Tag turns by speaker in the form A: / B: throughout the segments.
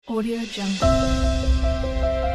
A: Audio Jungle.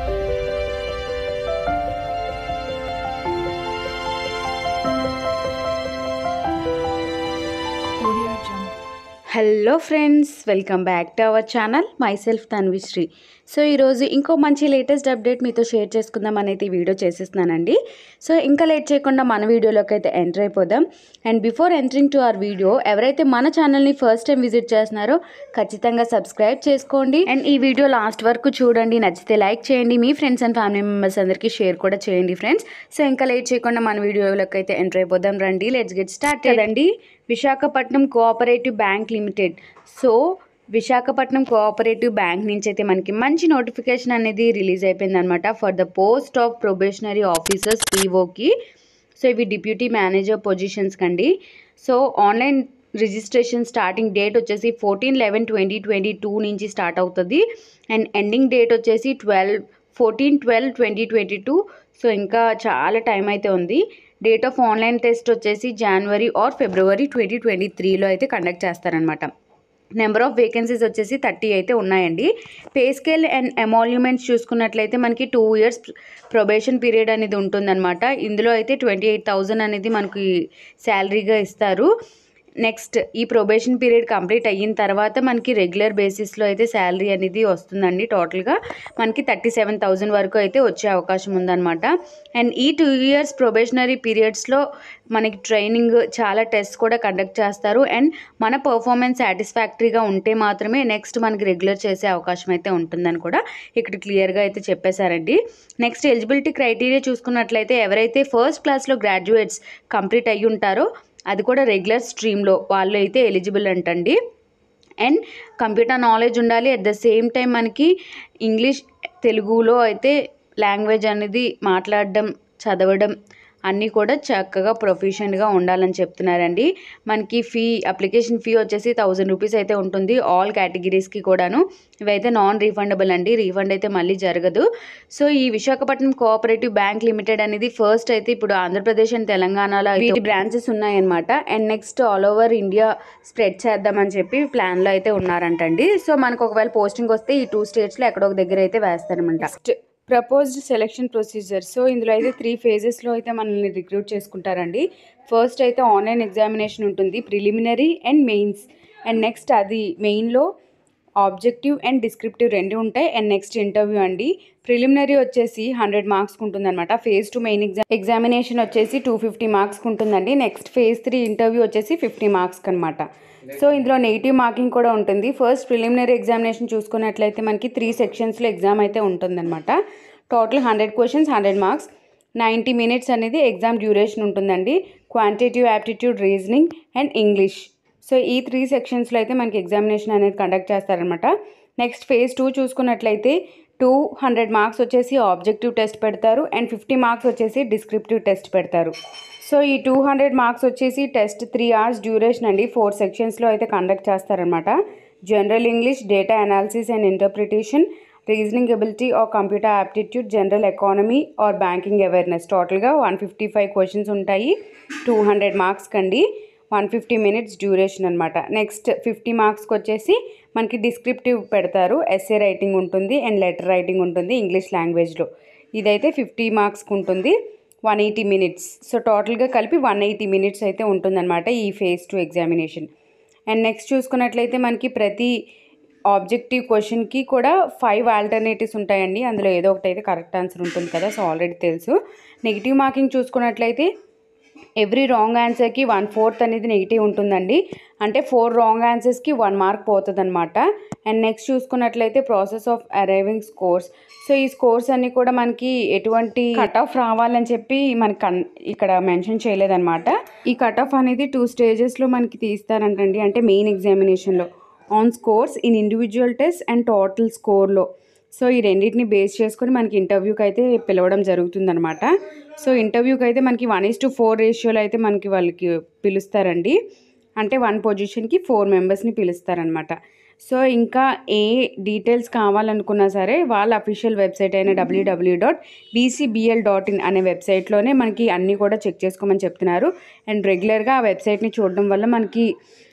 A: Audio Jungle.
B: Hello friends welcome back to our channel myself Tanvishri so ఈరోజు ఇంకో మంచి latest update మీతో share చేసుకుందాం అనేది ఈ వీడియో చేసేస్తున్నానండి సో ఇంకా లేట్ చేయకుండా మన వీడియోలోకి అయితే ఎంటర్ అయిపోదాం and before entering to our video ఎవరైతే మన ఛానల్ని ఫస్ట్ టైం విజిట్ చేస్తున్నారో ఖచ్చితంగా సబ్స్క్రైబ్ చేసుకోండి అండ్ ఈ వీడియో లాస్ట్ వరకు చూడండి నచ్చితే లైక్ చేయండి మీ ఫ్రెండ్స్ అండ్ ఫ్యామిలీ మెంబర్స్ అందరికీ షేర్ కూడా చేయండి ఫ్రెండ్స్ సో ఇంకా లేట్ చేయకుండా మన వీడియోలోకి అయితే ఎంటర్ అయిపోదాం రండి లెట్స్ గెట్ స్టార్ట్ కదండి Visakhapatnam cooperative bank limited so Visakhapatnam cooperative bank నుంచి అయితే మనకి మంచి నోటిఫికేషన్ అనేది రిలీజ్ అయిపోయింది అనమాట for the post of probationary officers పీఓకి సో ఇవి డిప్యూటీ మేనేజర్ పొజిషన్స్ కండి so online registration starting date వచ్చేసి fourteen eleven twenty twenty two నుంచి స్టార్ట్ అవుతుంది అండ్ ఎండింగ్ డేట్ వచ్చేసి twelve fourteen twelve twenty twenty two so ఇంకా చాలా time అయితే ఉంది డేట్ ఆఫ్ ఆన్లైన్ టెస్ట్ వచ్చేసి జనవరి ఆర్ ఫిబ్రవరి ట్వంటీ ట్వంటీ త్రీలో అయితే కండక్ట్ చేస్తారనమాట నెంబర్ ఆఫ్ వేకెన్సీస్ వచ్చేసి థర్టీ అయితే ఉన్నాయండి పే స్కేల్ అండ్ ఎమాల్యుమెంట్స్ చూసుకున్నట్లయితే మనకి టూ ఇయర్స్ ప్రొబేషన్ పీరియడ్ అనేది ఉంటుందన్నమాట ఇందులో అయితే ట్వంటీ ఎయిట్ థౌజండ్ అనేది మనకి శాలరీగా ఇస్తారు నెక్స్ట్ ఈ ప్రొబేషన్ పీరియడ్ కంప్లీట్ అయిన తర్వాత మనకి రెగ్యులర్ బేసిస్లో అయితే శాలరీ అనేది వస్తుందండి టోటల్గా మనకి థర్టీ సెవెన్ థౌజండ్ వరకు అయితే వచ్చే అవకాశం ఉందన్నమాట అండ్ ఈ టూ ఇయర్స్ ప్రొబేషనరీ పీరియడ్స్లో మనకి ట్రైనింగ్ చాలా టెస్ట్ కూడా కండక్ట్ చేస్తారు అండ్ మన పర్ఫార్మెన్స్ సాటిస్ఫాక్టరీగా ఉంటే మాత్రమే నెక్స్ట్ మనకి రెగ్యులర్ చేసే అవకాశం అయితే ఉంటుందని కూడా ఇక్కడ క్లియర్గా అయితే చెప్పేశారండి నెక్స్ట్ ఎలిజిబిలిటీ క్రైటీరియా చూసుకున్నట్లయితే ఎవరైతే ఫస్ట్ క్లాస్లో గ్రాడ్యుయేట్స్ కంప్లీట్ అయ్యి ఉంటారో అది కూడా రెగ్యులర్ స్ట్రీమ్లో వాళ్ళు అయితే ఎలిజిబుల్ అంటండి అండ్ కంప్యూటర్ నాలెడ్జ్ ఉండాలి అట్ ద సేమ్ టైం మనకి ఇంగ్లీష్ తెలుగులో అయితే లాంగ్వేజ్ అనేది మాట్లాడడం చదవడం అన్నీ కూడా చక్కగా ప్రొఫిషియెంట్గా ఉండాలని చెప్తున్నారండి మనకి ఫీ అప్లికేషన్ ఫీ వచ్చేసి థౌజండ్ రూపీస్ అయితే ఉంటుంది ఆల్ కేటగిరీస్కి కూడాను ఇవైతే నాన్ రీఫండబుల్ అండి రీఫండ్ అయితే మళ్ళీ జరగదు సో ఈ విశాఖపట్నం కోఆపరేటివ్ బ్యాంక్ లిమిటెడ్ అనేది ఫస్ట్ అయితే ఇప్పుడు ఆంధ్రప్రదేశ్ అండ్ తెలంగాణలో వీటి బ్రాంచెస్ ఉన్నాయన్నమాట and next all over India spread చేద్దామని చెప్పి ప్లాన్లో అయితే ఉన్నారంటండి సో మనకు ఒకవేళ పోస్టింగ్ వస్తే ఈ టూ స్టేట్స్లో ఎక్కడో ఒక దగ్గర అయితే వేస్తారనమాట next proposed selection procedure so ఇందులో అయితే త్రీ ఫేజెస్లో అయితే మనల్ని రిక్రూట్ చేసుకుంటారండి ఫస్ట్ అయితే ఆన్లైన్ ఎగ్జామినేషన్ ఉంటుంది preliminary and mains and next అది మెయిన్లో ఆబ్జెక్టివ్ అండ్ డిస్క్రిప్టివ్ రెండు ఉంటాయి అండ్ నెక్స్ట్ ఇంటర్వ్యూ అండి ప్రిలిమినరీ వచ్చేసి హండ్రెడ్ మార్క్స్కి ఉంటుందన్నమాట phase two main exam examination వచ్చేసి టూ ఫిఫ్టీ మార్క్స్కి ఉంటుందండి నెక్స్ట్ ఫేజ్ త్రీ ఇంటర్వ్యూ వచ్చేసి ఫిఫ్టీ మార్క్స్కి అనమాట సో ఇందులో నెగిటివ్ మార్కింగ్ కూడా ఉంటుంది ఫస్ట్ ప్రిలిమినరీ ఎగ్జామినేషన్ చూసుకున్నట్లయితే మనకి త్రీ సెక్షన్స్లో ఎగ్జామ్ అయితే ఉంటుందన్నమాట total hundred questions hundred marks ninety minutes అనేది ఎగ్జామ్ డ్యూరేషన్ ఉంటుందండి quantitative aptitude reasoning and English so ఈ త్రీ సెక్షన్స్లో అయితే మనకి ఎగ్జామినేషన్ అనేది కండక్ట్ చేస్తారనమాట నెక్స్ట్ ఫేజ్ టూ చూసుకున్నట్లయితే టూ హండ్రెడ్ మార్క్స్ వచ్చేసి ఆబ్జెక్టివ్ టెస్ట్ పెడతారు అండ్ ఫిఫ్టీ మార్క్స్ వచ్చేసి డిస్క్రిప్టివ్ టెస్ట్ పెడతారు సో ఈ టూ హండ్రెడ్ మార్క్స్ వచ్చేసి టెస్ట్ త్రీ అవర్స్ డ్యూరేషన్ అండి ఫోర్ సెక్షన్స్లో అయితే కండక్ట్ చేస్తారనమాట general English data analysis and interpretation reasoning ability or computer aptitude general economy or banking awareness టోటల్గా one fifty five questions ఉంటాయి two hundred marks కండి one fifty minutes duration అనమాట next fifty మార్క్స్కి వచ్చేసి మనకి డిస్క్రిప్టివ్ పెడతారు essay writing ఉంటుంది and letter writing ఉంటుంది ఇంగ్లీష్ లాంగ్వేజ్లో ఇదైతే ఫిఫ్టీ మార్క్స్కి ఉంటుంది వన్ ఎయిటీ మినిట్స్ సో టోటల్గా కలిపి వన్ ఎయిటీ మినిట్స్ అయితే ఉంటుందన్నమాట ఈ phase two examination and next చూసుకున్నట్లయితే మనకి ప్రతి ఆబ్జెక్టివ్ క్వశ్చన్కి కూడా ఫైవ్ ఆల్టర్నేటివ్స్ ఉంటాయండి అందులో ఏదో ఒకటి అయితే కరెక్ట్ ఆన్సర్ ఉంటుంది కదా సో ఆల్రెడీ తెలుసు నెగిటివ్ మార్కింగ్ చూసుకున్నట్లయితే ఎవ్రీ రాంగ్ ఆన్సర్కి వన్ ఫోర్త్ అనేది నెగిటివ్ ఉంటుందండి అంటే ఫోర్ రాంగ్ ఆన్సర్స్కి వన్ మార్క్ పోతుంది అనమాట అండ్ నెక్స్ట్ చూసుకున్నట్లయితే process of arriving scores so ఈ స్కోర్స్ అన్నీ కూడా మనకి ఎటువంటి కట్ ఆఫ్ రావాలని చెప్పి మనకి కన్ ఇక్కడ మెన్షన్ చేయలేదన్నమాట ఈ కట్ ఆఫ్ అనేది టూ స్టేజెస్లో మనకి తీస్తారంటండి అంటే మెయిన్ ఎగ్జామినేషన్లో on scores in individual test and total స్కోర్లో సో ఈ రెండింటిని బేస్ చేసుకొని మనకి ఇంటర్వ్యూకి అయితే పిలవడం జరుగుతుందనమాట సో ఇంటర్వ్యూకి అయితే మనకి వన్ ఈస్ టు ఫోర్ రేషియోలో అయితే మనకి వాళ్ళకి పిలుస్తారండి అంటే వన్ పొజిషన్కి ఫోర్ మెంబర్స్ని పిలుస్తారనమాట సో ఇంకా ఏ డీటెయిల్స్ కావాలనుకున్నా సరే వాళ్ళ అఫీషియల్ వెబ్సైట్ అయిన WW dot BCBL dot in అనే వెబ్సైట్లోనే మనకి అన్నీ కూడా చెక్ చేసుకోమని చెప్తున్నారు అండ్ రెగ్యులర్గా ఆ వెబ్సైట్ని చూడడం వల్ల మనకి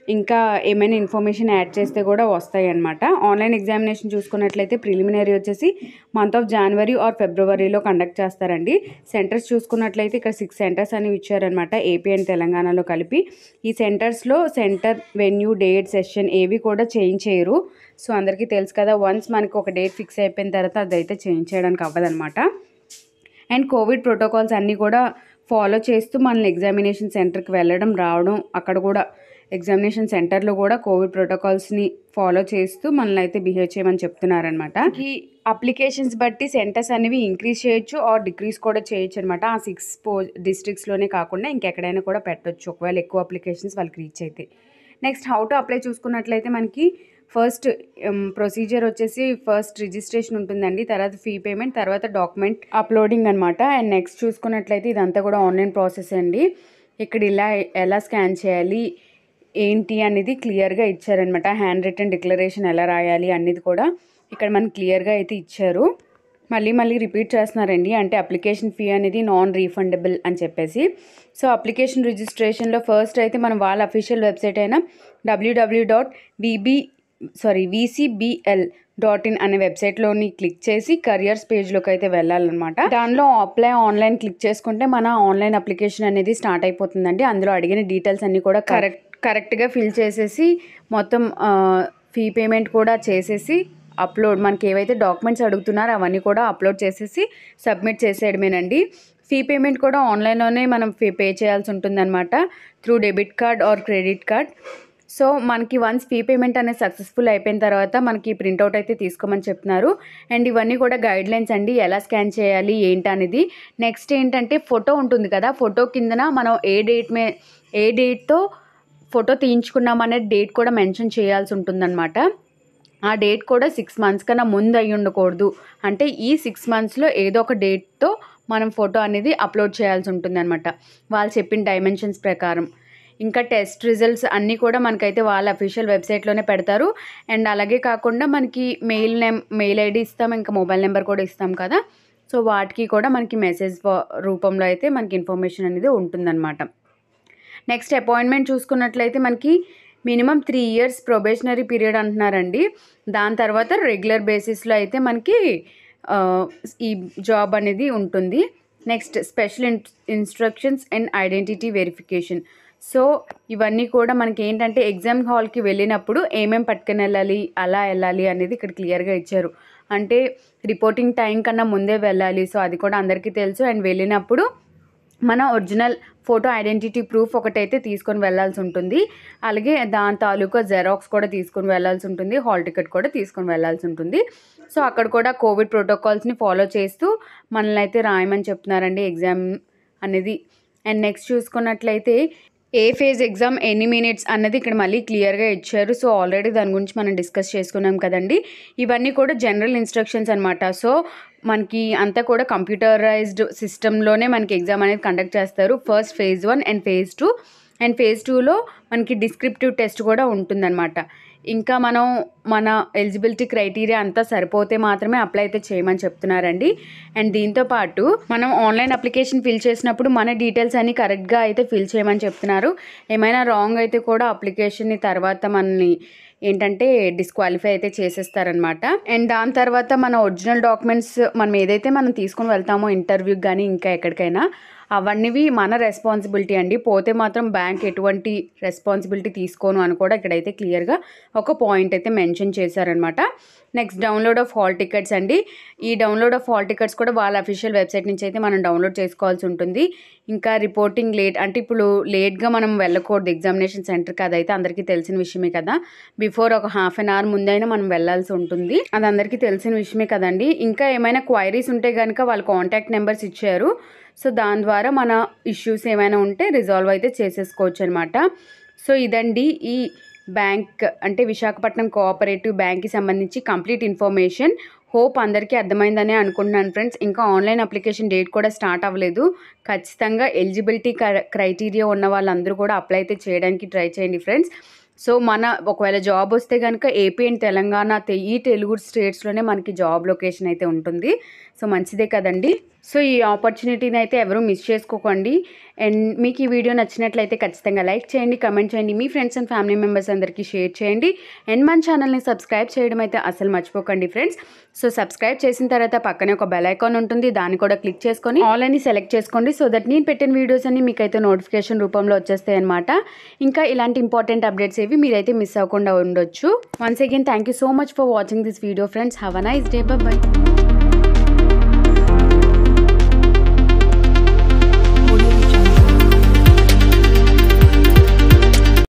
B: ఇంకా ఏమైనా ఇన్ఫర్మేషన్ యాడ్ చేస్తే కూడా వస్తాయి అనమాట ఆన్లైన్ ఎగ్జామినేషన్ చూసుకున్నట్లయితే ప్రిలిమినరీ వచ్చేసి మంత్ ఆఫ్ జనవరి ఆర్ ఫిబ్రవరిలో కండక్ట్ చేస్తారండి సెంటర్స్ చూసుకున్నట్లయితే ఇక్కడ సిక్స్ సెంటర్స్ అనేవి ఇచ్చారనమాట ఏపీ అండ్ తెలంగాణలో కలిపి ఈ సెంటర్స్లో సెంటర్ వెన్యూ డేట్ సెషన్ ఏవి కూడా చేంజ్ చేయరు సో అందరికీ తెలుసు కదా వన్స్ మనకి ఒక డేట్ ఫిక్స్ అయిపోయిన తర్వాత అదైతే చేంజ్ చేయడానికి అవ్వదన్నమాట అండ్ కోవిడ్ ప్రోటోకాల్స్ అన్నీ కూడా ఫాలో చేస్తూ మనల్ని ఎగ్జామినేషన్ సెంటర్కి వెళ్ళడం రావడం అక్కడ కూడా ఎగ్జామినేషన్ సెంటర్లో కూడా కోవిడ్ ప్రోటోకాల్స్ని ఫాలో చేస్తూ మనల్ని అయితే బిహేవ్ చేయమని చెప్తున్నారనమాట ఈ అప్లికేషన్స్ బట్టి సెంటర్స్ అనేవి ఇంక్రీజ్ చేయొచ్చు ఆర్ డిక్రీజ్ కూడా చేయొచ్చు అనమాట ఆ సిక్స్ పో డిస్ట్రిక్ట్స్లోనే కాకుండా ఇంకెక్కడైనా కూడా పెట్టొచ్చు ఒకవేళ ఎక్కువ అప్లికేషన్స్ వాళ్ళకి రీచ్ అయితే నెక్స్ట్ హౌ టు అప్లై చూసుకున్నట్లయితే మనకి ఫస్ట్ ప్రొసీజర్ వచ్చేసి ఫస్ట్ రిజిస్ట్రేషన్ ఉంటుందండి తర్వాత ఫీ పేమెంట్ తర్వాత డాక్యుమెంట్ అప్లోడింగ్ అనమాట అండ్ నెక్స్ట్ చూసుకున్నట్లయితే ఇదంతా కూడా ఆన్లైన్ ప్రాసెస్ అండి ఇక్కడ ఇలా ఎలా స్కాన్ చేయాలి ఏంటి అనేది క్లియర్గా ఇచ్చారనమాట హ్యాండ్ రిటర్న్ డిక్లరేషన్ ఎలా రాయాలి అనేది కూడా ఇక్కడ మనకి క్లియర్గా అయితే ఇచ్చారు మళ్ళీ మళ్ళీ రిపీట్ చేస్తున్నారండి అంటే అప్లికేషన్ ఫీ అనేది నాన్ రీఫండబుల్ అని చెప్పేసి సో అప్లికేషన్ రిజిస్ట్రేషన్లో ఫస్ట్ అయితే మనం వాళ్ళ అఫీషియల్ వెబ్సైట్ అయిన WW dot BB sorry VCBL dot in అనే వెబ్సైట్లోని క్లిక్ చేసి కరియర్స్ పేజ్లోకి అయితే వెళ్ళాలన్నమాట దానిలో అప్లై ఆన్లైన్ క్లిక్ చేసుకుంటే మన ఆన్లైన్ అప్లికేషన్ అనేది స్టార్ట్ అయిపోతుందండి అందులో అడిగిన డీటెయిల్స్ అన్నీ కూడా కరెక్ట్ కరెక్ట్గా ఫిల్ చేసేసి మొత్తం ఫీ పేమెంట్ కూడా చేసేసి అప్లోడ్ మనకి ఏవైతే డాక్యుమెంట్స్ అడుగుతున్నారో అవన్నీ కూడా అప్లోడ్ చేసేసి సబ్మిట్ చేసేయడమేనండి ఫీ పేమెంట్ కూడా ఆన్లైన్లోనే మనం ఫీ పే చేయాల్సి ఉంటుందన్నమాట through debit card or credit card so మనకి వన్స్ ఫీ పేమెంట్ అనేది సక్సెస్ఫుల్ అయిపోయిన తర్వాత మనకి ప్రింట్అవుట్ అయితే తీసుకోమని చెప్తున్నారు అండ్ ఇవన్నీ కూడా గైడ్ లైన్స్ అండి ఎలా స్కాన్ చేయాలి ఏంటి అనేది నెక్స్ట్ ఏంటంటే ఫోటో ఉంటుంది కదా ఫోటో కిందన మనం ఏ డేట్ మే ఏ డేట్తో ఫోటో తీయించుకున్నాం అనే డేట్ కూడా మెన్షన్ చేయాల్సి ఉంటుందన్నమాట ఆ డేట్ కూడా సిక్స్ మంత్స్ కన్నా ముందు అయి ఉండకూడదు అంటే ఈ సిక్స్ మంత్స్లో ఏదో ఒక డేట్తో మనం ఫోటో అనేది అప్లోడ్ చేయాల్సి ఉంటుందన్నమాట వాళ్ళు చెప్పిన డైమెన్షన్స్ ప్రకారం ఇంకా టెస్ట్ రిజల్ట్స్ అన్నీ కూడా మనకైతే వాళ్ళ అఫీషియల్ వెబ్సైట్లోనే పెడతారు అండ్ అలాగే కాకుండా మనకి మెయిల్ నెం మెయిల్ ఐడి ఇస్తాం ఇంకా మొబైల్ నెంబర్ కూడా ఇస్తాం కదా సో వాటికి కూడా మనకి మెసేజ్ రూపంలో అయితే మనకి ఇన్ఫర్మేషన్ అనేది ఉంటుందన్నమాట నెక్స్ట్ అపాయింట్మెంట్ చూసుకున్నట్లయితే మనకి minimum three years probationary period అంటున్నారండి దాని తర్వాత రెగ్యులర్ బేసిస్లో అయితే మనకి ఆ, ఈ జాబ్ అనేది ఉంటుంది next special in instructions and identity verification so ఇవన్నీ కూడా మనకి ఏంటంటే ఎగ్జామ్ హాల్కి వెళ్ళినప్పుడు ఏమేమి పట్టుకుని వెళ్ళాలి అలా వెళ్ళాలి అనేది ఇక్కడ క్లియర్గా ఇచ్చారు అంటే రిపోర్టింగ్ టైం కన్నా ముందే వెళ్ళాలి సో అది కూడా అందరికీ తెలుసు అండ్ వెళ్ళినప్పుడు మన ఒరిజినల్ ఫోటో ఐడెంటిటీ ప్రూఫ్ ఒకటైతే తీసుకొని వెళ్ళాల్సి ఉంటుంది అలాగే దాని తాలూకా జెరాక్స్ కూడా తీసుకొని వెళ్ళాల్సి ఉంటుంది హాల్ టికెట్ కూడా తీసుకొని వెళ్ళాల్సి ఉంటుంది సో అక్కడ కూడా కోవిడ్ ప్రోటోకాల్స్ని ఫాలో చేస్తూ మనల్ని అయితే రాయమని చెప్తున్నారండి ఎగ్జామ్ అనేది అండ్ నెక్స్ట్ చూసుకున్నట్లయితే ఏ ఫేజ్ ఎగ్జామ్ ఎన్ని మినిట్స్ అన్నది ఇక్కడ మళ్ళీ క్లియర్గా ఇచ్చారు సో ఆల్రెడీ దాని గురించి మనం డిస్కస్ చేసుకున్నాం కదండి ఇవన్నీ కూడా జనరల్ ఇన్స్ట్రక్షన్స్ అనమాట సో మనకి అంతా కూడా కంప్యూటరైజ్డ్ సిస్టంలోనే మనకి ఎగ్జామ్ అనేది కండక్ట్ చేస్తారు first phase one and phase two and phase టూలో మనకి డిస్క్రిప్టివ్ టెస్ట్ కూడా ఉంటుందన్నమాట ఇంకా మనం మన ఎలిజిబిలిటీ క్రైటీరియా అంతా సరిపోతే మాత్రమే అప్లై అయితే చేయమని చెప్తున్నారండి అండ్ దీంతో పాటు మనం ఆన్లైన్ అప్లికేషన్ ఫిల్ చేసినప్పుడు మన డీటెయిల్స్ అన్ని కరెక్ట్గా అయితే ఫిల్ చేయమని చెప్తున్నారు ఏమైనా రాంగ్ అయితే కూడా అప్లికేషన్ని తర్వాత మనల్ని ఏంటంటే డిస్క్వాలిఫై అయితే చేసేస్తారనమాట అండ్ దాని తర్వాత మన ఒరిజినల్ డాక్యుమెంట్స్ మనం ఏదైతే మనం తీసుకొని వెళ్తామో ఇంటర్వ్యూకి కానీ ఇంకా ఎక్కడికైనా అవన్నీవి మన రెస్పాన్సిబిలిటీ అండి పోతే మాత్రం బ్యాంక్ ఎటువంటి రెస్పాన్సిబిలిటీ తీసుకోను అని కూడా ఇక్కడైతే క్లియర్గా ఒక పాయింట్ అయితే మెన్షన్ చేశారనమాట next download of hall tickets అండి ఈ డౌన్లోడ్ ఆఫ్ హాల్ టికెట్స్ కూడా వాళ్ళ అఫీషియల్ వెబ్సైట్ నుంచి అయితే మనం డౌన్లోడ్ చేసుకోవాల్సి ఉంటుంది ఇంకా రిపోర్టింగ్ లేట్ అంటే ఇప్పుడు లేట్గా మనం వెళ్ళకూడదు ఎగ్జామినేషన్ సెంటర్కి అదైతే అందరికీ తెలిసిన విషయమే కదా బిఫోర్ ఒక హాఫ్ అన్ అవర్ ముందైనా మనం వెళ్ళాల్సి ఉంటుంది అది అందరికీ తెలిసిన విషయమే కదండి ఇంకా ఏమైనా క్వైరీస్ ఉంటే కనుక వాళ్ళ కాంటాక్ట్ నెంబర్స్ ఇచ్చారు సో దాని ద్వారా మన ఇష్యూస్ ఏమైనా ఉంటే రిజాల్వ్ అయితే చేసేసుకోవచ్చు అనమాట సో ఇదండి ఈ బ్యాంక్ అంటే విశాఖపట్నం కోఆపరేటివ్ బ్యాంక్కి సంబంధించి కంప్లీట్ ఇన్ఫర్మేషన్ హోప్ అందరికీ అర్థమైందని అనుకుంటున్నాను ఫ్రెండ్స్ ఇంకా ఆన్లైన్ అప్లికేషన్ డేట్ కూడా స్టార్ట్ అవ్వలేదు ఖచ్చితంగా ఎలిజిబిలిటీ క్రైటీరియా ఉన్న వాళ్ళందరూ కూడా అప్లై అయితే చేయడానికి ట్రై చేయండి ఫ్రెండ్స్ సో మన ఒకవేళ జాబ్ వస్తే కనుక ఏపీ అండ్ తెలంగాణ తె- ఈ తెలుగు స్టేట్స్లోనే మనకి జాబ్ లొకేషన్ అయితే ఉంటుంది సో మంచిదే కదండి సో ఈ ఆపర్చునిటీని అయితే ఎవరూ మిస్ చేసుకోకండి అండ్ మీకు ఈ వీడియో నచ్చినట్లయితే ఖచ్చితంగా లైక్ చేయండి కమెంట్ చేయండి మీ ఫ్రెండ్స్ అండ్ ఫ్యామిలీ మెంబర్స్ అందరికీ షేర్ చేయండి అండ్ మన ఛానల్ని సబ్స్క్రైబ్ చేయడం అయితే అసలు మర్చిపోకండి ఫ్రెండ్స్ సో సబ్స్క్రైబ్ చేసిన తర్వాత పక్కనే ఒక బెల్ ఐకాన్ ఉంటుంది దాన్ని కూడా క్లిక్ చేసుకొని ఆల్ అని సెలెక్ట్ చేసుకోండి సో దట్ నేను పెట్టిన వీడియోస్ అన్ని మీకైతే నోటిఫికేషన్ రూపంలో వచ్చేస్తాయి అనమాట ఇంకా ఇలాంటి ఇంపార్టెంట్ అప్డేట్స్ ఏవి మీరైతే మిస్ అవ్వకుండా ఉండొచ్చు once again thank you so much for watching this video friends have a nice day by